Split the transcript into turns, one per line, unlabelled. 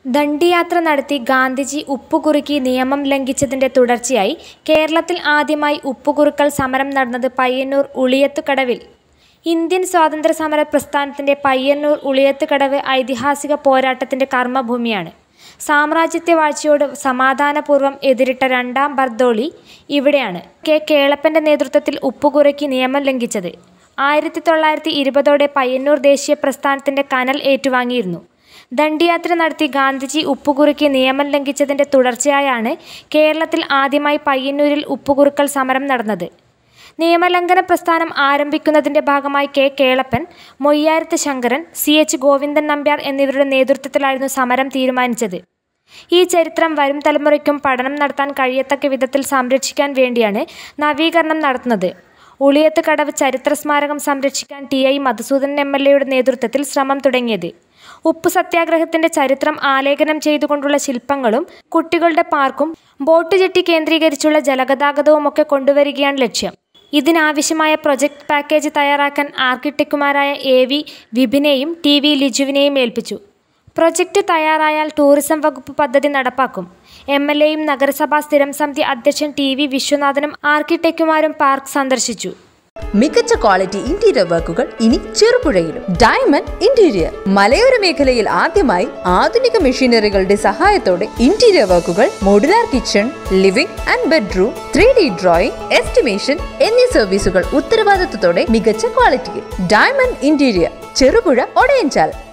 ദണ്ഡിയാത്ര നടത്തി ഗാന്ധിജി ഉപ്പുകുറുക്കി നിയമം ലംഘിച്ചതിന്റെ തുടർച്ചയായി കേരളത്തിൽ ആദ്യമായി ഉപ്പുകുറുക്കൽ സമരം നടന്നത് പയ്യന്നൂർ ഉളിയത്തുകടവിൽ. ഇന്ത്യൻ സ്വാതന്ത്ര്യസമര പ്രസ്ഥാനത്തിന്റെ പയ്യന്നൂർ ഉളിയത്തുകടവ് ഐതിഹാസിക പോരാട്ടത്തിന്റെ കർമ്മഭൂമിയാണ്. സാമ്രാജ്യത്വവാഴ്ചയോട് സമാധാനപൂർവം എതിരിട്ട രണ്ടാം ബർദോളി ഇവിടെയാണ് കെ. കേളപ്പന്റെ നേതൃത്വത്തിൽ ഉപ്പുകുറുക്കി നിയമം ലംഘിച്ചത്. ആയിരത്തി തൊള്ളായിരത്തി ഇരുപതോടെ പയ്യന്നൂർ ദേശീയ പ്രസ്ഥാനത്തിന്റെ കനൽ ഏറ്റുവാങ്ങിയിരുന്നു. ദണ്ഡിയാത്ര നടത്തി ഗാന്ധിജി ഉപ്പുകുറുക്കി നിയമം ലംഘിച്ചതിന്റെ തുടർച്ചയായാണ് കേരളത്തിൽ ആദ്യമായി പയ്യന്നൂരിൽ ഉപ്പുകുറുക്കൽ സമരം നടന്നത്. നിയമലംഘന പ്രസ്ഥാനം ആരംഭിക്കുന്നതിന്റെ ഭാഗമായി K. Kelappan, Moyyarath Sankaran, C. H. Govindan Nambiar എന്നിവരുടെ നേതൃത്വത്തിലായിരുന്നു സമരം തീരുമാനിച്ചത്. ഈ ചരിത്രം വരും തലമുറയ്ക്കും പഠനം നടത്താൻ കഴിയത്തക്ക വിധത്തിൽ സംരക്ഷിക്കാൻ വേണ്ടിയാണ് നവീകരണം നടത്തുന്നത്. ഉളിയത്തുകടവ് ചരിത്രസ്മാരകം സംരക്ഷിക്കാൻ T. I. Madhusoodanan M. L. എയുടെ നേതൃത്വത്തിൽ ശ്രമം തുടങ്ങിയത്. ഉപ്പുസത്യാഗ്രഹത്തിന്റെ ചരിത്രം ആലേഖനം ചെയ്തുകൊണ്ടുള്ള ശില്പങ്ങളും കുട്ടികളുടെ പാർക്കും ബോട്ട് ജെട്ടി കേന്ദ്രീകരിച്ചുള്ള ജലഗതാഗതവുമൊക്കെ കൊണ്ടുവരികയാണ് ലക്ഷ്യം. ഇതിനാവശ്യമായ പ്രൊജക്ട് പാക്കേജ് തയ്യാറാക്കാൻ ആർക്കിടെക്റ്റുമാരായ എ. വി. വിപിനെയും ടി. വി. ലിജുവിനെയും ഏൽപ്പിച്ചു. പ്രൊജക്ട് തയ്യാറായാൽ ടൂറിസം വകുപ്പ് പദ്ധതി നടപ്പാക്കും. എം. എൽ. എയും നഗരസഭാ സ്ഥിരം സമിതി അധ്യക്ഷൻ ടി. വി. വിശ്വനാഥനും ആർക്കിടെക്റ്റുമാരും പാർക്ക് സന്ദർശിച്ചു.
മികച്ച ക്വാളിറ്റി ഇന്റീരിയർ വർക്കുകൾ ഇനി ചെറുപുഴയിലും ഡയമണ്ട് ഇന്റീരിയർ മലയോര മേഖലയിൽ ആദ്യമായി ആധുനിക മെഷീനറികളുടെ സഹായത്തോടെ ഇന്റീരിയർ വർക്കുകൾ modular kitchen living and bedroom three D drawing estimation എന്നീ സർവീസുകൾ ഉത്തരവാദിത്തത്തോടെ മികച്ച ക്വാളിറ്റിയിൽ ഡയമണ്ട് ഇന്റീരിയർ ചെറുപുഴ ഒടയഞ്ചാൽ